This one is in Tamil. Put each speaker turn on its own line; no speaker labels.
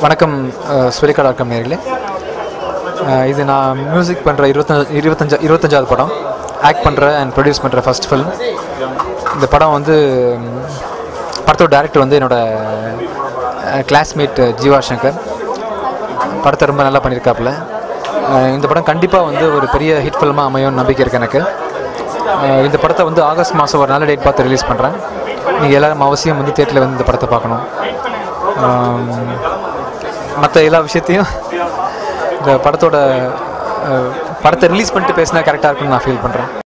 வணக்கம் ஸ்வெலிகா டாட் காம் நேர்களே அஹ் இது நான் மியூசிக் பண்ணுற இருபத்தஞ்சு இருபத்தஞ்சா இருபத்தஞ்சாவது படம் ஆக்ட் பண்ணுற அண்ட் ப்ரொடியூஸ் பண்ணுற ஃபர்ஸ்ட் ஃபிலிம் இந்த படம் வந்து ம், படத்தோட டேரக்டர் வந்து என்னோட கிளாஸ்மேட் ஜீவா சங்கர் படத்தை ரொம்ப நல்லா பண்ணியிருக்காப்புல அஹ் இந்த படம் கண்டிப்பாக வந்து ஒரு பெரிய ஹிட் ஃபில்மாக அமையும்னு நம்பிக்கை இருக்குது எனக்கு அஹ் இந்த படத்தை வந்து ஆகஸ்ட் மாதம் ஒரு நல்ல டேட் பார்த்து ரிலீஸ் பண்ணுறேன் நீங்கள் எல்லாரும் அவசியம் வந்து தேட்டரில் வந்து இந்த படத்தை பார்க்கணும் மற்ற எல்லா விஷயத்தையும் இந்த படத்தோட அஹ், படத்தை ரிலீஸ் பண்ணிட்டு பேசினா கரெக்டாக இருக்கும்னு நான் ஃபீல் பண்ணுறேன்